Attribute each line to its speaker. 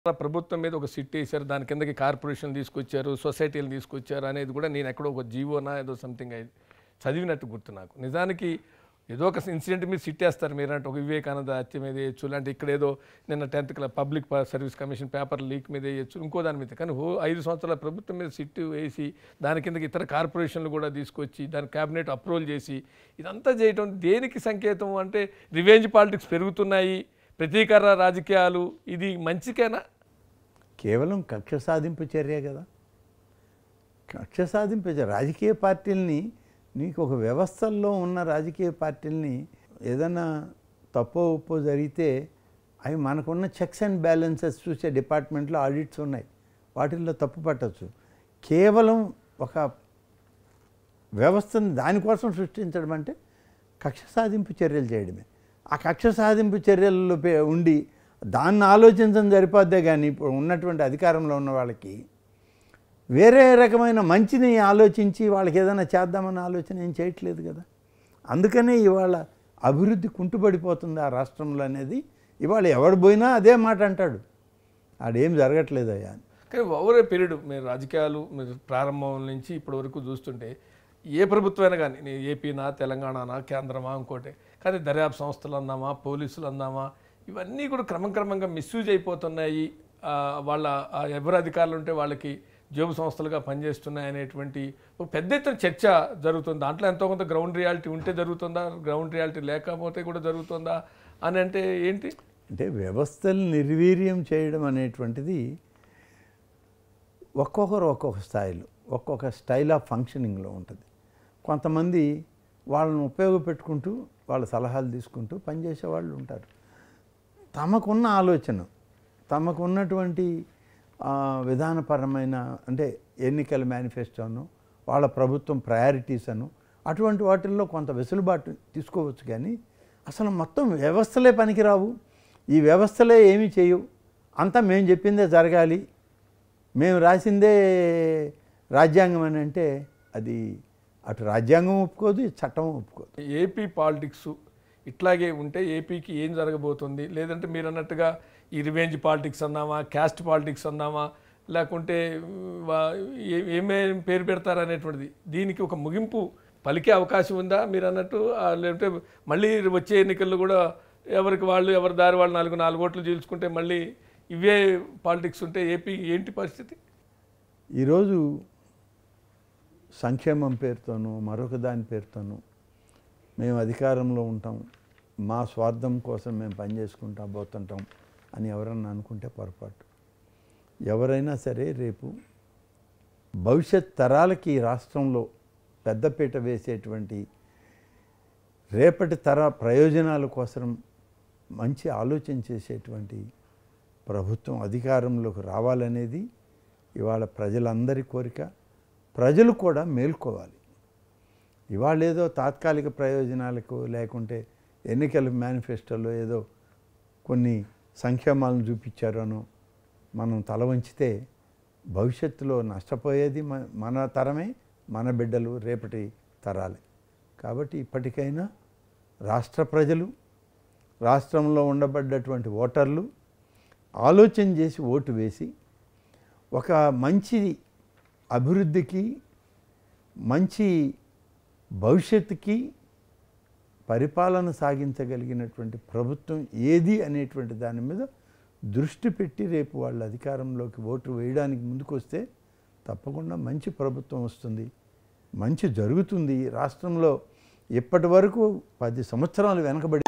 Speaker 1: ప్రభుత్వం మీద ఒక సిట్ వేశారు దాని కిందకి కార్పొరేషన్ తీసుకొచ్చారు సొసైటీలు తీసుకొచ్చారు అనేది కూడా నేను ఎక్కడో ఒక జీవోనా ఏదో సంథింగ్ అయి చదివినట్టు గుర్తు నాకు నిజానికి ఏదో ఒక ఇన్సిడెంట్ మీద సిట్ వేస్తారు మీరు అంటే ఒక వివేకానంద హత్య మీద వేయచ్చు అంటే ఇక్కడ ఏదో నిన్న tenth class public service commission paper leak మీద వేయచ్చు ఇంకో దాని మీద కానీ ఓ ఐదు సంవత్సరాల ప్రభుత్వం మీద సిట్ వేసి దాని కిందకి ఇతర కార్పొరేషన్లు కూడా తీసుకొచ్చి దాని క్యాబినెట్ అప్రూవల్ చేసి ఇదంతా చేయటం దేనికి సంకేతం అంటే రివెంజ్ పాలిటిక్స్ పెరుగుతున్నాయి ప్రతీకార రాజకీయాలు ఇది మంచికేనా
Speaker 2: కేవలం కక్ష సాధింపు చర్య కదా కక్ష సాధింపు చర్య రాజకీయ పార్టీలని నీకు ఒక వ్యవస్థల్లో ఉన్న రాజకీయ పార్టీలని ఏదైనా తప్పో ఉప్పో జరిగితే అవి మనకున్న చెక్స్ అండ్ బ్యాలెన్సెస్ చూసే డిపార్ట్మెంట్లో ఆడిట్స్ ఉన్నాయి వాటిల్లో తప్పు పట్టచ్చు కేవలం ఒక వ్యవస్థను దానికోసం సృష్టించడం అంటే కక్ష సాధింపు చర్యలు చేయడమే ఆ కక్ష సాధింపు చర్యల్లో పే- ఉండి దాన్ని ఆలోచించడం సరిపోద్దే కానీ ఇప్పుడు ఉన్నటువంటి అధికారంలో ఉన్న వాళ్ళకి వేరే రకమైన మంచిని ఆలోచించి వాళ్ళకి ఏదైనా చేద్దామన్న ఆలోచన ఏం చేయట్లేదు కదా అందుకనే ఇవాళ అభివృద్ధి కుంటుపడిపోతుంది ఆ రాష్ట్రంలో అనేది ఇవాళ ఎవడు పోయినా అదే మాట అంటాడు ఆడేం జరగట్లేదు అయ్యా అని.
Speaker 1: కానీ ఓవర్ ఏ పీరియడ్ మీరు రాజకీయాలు మీరు ప్రారంభం నుంచి ఇప్పటి వరకు చూస్తుంటే ఏ ప్రభుత్వమైనా కానీ నీ ఏపీనా తెలంగాణనా కేంద్రమా ఇంకోటి కానీ దర్యాప్తు సంస్థలు అందామా పోలీసులు అందామా ఇవన్నీ కూడా క్రమక్రమంగా మిస్యూజ్ అయిపోతున్నాయి ఆ, వాళ్ళ ఆ ఎవరు అధికారులు ఉంటే వాళ్ళకి జేబు సంస్థలుగా పనిచేస్తున్నాయి అనేటువంటి ఒక పెద్ద ఎత్తున చర్చ జరుగుతుంది దాంట్లో ఎంతో కొంత గ్రౌండ్ రియాలిటీ ఉంటే జరుగుతుందా గ్రౌండ్ రియాలిటీ లేకపోతే కూడా జరుగుతుందా అని అంటే ఏంటి
Speaker 2: అంటే వ్యవస్థలు నిర్వీర్యం చేయడం అనేటువంటిది ఒక్కొక్కరు ఒక్కొక్క స్థాయిలో ఒక్కొక్క స్టైల్ ఆఫ్ ఫంక్షనింగ్లో ఉంటుంది కొంతమంది వాళ్ళని ఉపయోగపెట్టుకుంటూ వాళ్ళ సలహాలు తీసుకుంటూ పనిచేసే వాళ్ళు ఉంటారు తమకున్న ఆలోచన తమకున్నటువంటి ఆ, విధానపరమైన అంటే ఎన్నికల మేనిఫెస్టోను వాళ్ళ ప్రభుత్వం ప్రయారిటీస్ అను అటువంటి వాటిల్లో కొంత వెసులుబాటు తీసుకోవచ్చు కానీ అసలు మొత్తం వ్యవస్థలే పనికిరావు ఈ వ్యవస్థలే ఏమీ చేయవు అంతా మేము చెప్పిందే జరగాలి మేము రాసిందే రాజ్యాంగం అని అంటే అది అటు రాజ్యాంగం ఒప్పుకోదు ఇటు చట్టం ఒప్పుకోదు
Speaker 1: ఏపీ పాలిటిక్స్ ఇట్లాగే ఉంటే ఏపీకి ఏం జరగబోతుంది లేదంటే మీరు అన్నట్టుగా ఈ రివెంజ్ పాలిటిక్స్ అందామా క్యాస్ట్ పాలిటిక్స్ అందామా లేకుంటే వా- ఏ- ఏమేం పేరు పెడతారనేటువంటిది దీనికి ఒక ముగింపు పలికే అవకాశం ఉందా మీరు అన్నట్టు ఆ, లేదంటే మళ్ళీ వచ్చే ఎన్నికల్లో కూడా ఎవరికి వాళ్ళు ఎవరి దారి వాళ్ళు నాలుగు నాలుగు ఓట్లు చీల్చుకుంటే మళ్ళీ ఇవే పాలిటిక్స్ ఉంటే ఏపీ ఏంటి పరిస్థితి
Speaker 2: ఈరోజు సంక్షేమం పేరుతోనూ మరొక దాని పేరుతోనూ మేము అధికారంలో ఉంటాం మా స్వార్థం కోసం మేము పనిచేసుకుంటా పోతుంటాం అని ఎవరన్నా అనుకుంటే పొరపాటు ఎవరైనా సరే రేపు భవిష్యత్ తరాలకి ఈ రాష్ట్రంలో పెద్దపీట వేసేటువంటి రేపటి తర ప్రయోజనాల కోసం మంచి ఆలోచన చేసేటువంటి ప్రభుత్వం అధికారంలోకి రావాలనేది ఇవాళ ప్రజలందరి కోరిక ప్రజలు కూడా మేల్కోవాలి ఇవాళ ఏదో తాత్కాలిక ప్రయోజనాలకు లేకుంటే ఎన్నికల మేనిఫెస్టోలో ఏదో కొన్ని సంక్షేమాలను చూపించారనో మనం తల వంచితే భవిష్యత్తులో నష్టపోయేది మ- మన తరమే మన బిడ్డలు రేపటి తరాలే కాబట్టి ఇప్పటికైనా రాష్ట్ర ప్రజలు రాష్ట్రంలో ఉండబడ్డటువంటి ఓటర్లు ఆలోచన చేసి ఓటు వేసి ఒక మంచి అభివృద్ధికి మంచి భవిష్యత్తుకి పరిపాలన సాగించగలిగినటువంటి ప్రభుత్వం ఏది అనేటువంటి దాని మీద దృష్టి పెట్టి రేపు వాళ్ళ అధికారంలోకి ఓటు వేయడానికి ముందుకు వస్తే తప్పకుండా మంచి ప్రభుత్వం వస్తుంది మంచి జరుగుతుంది రాష్ట్రంలో ఇప్పటి వరకు పది సంవత్సరాలు వెనకబడి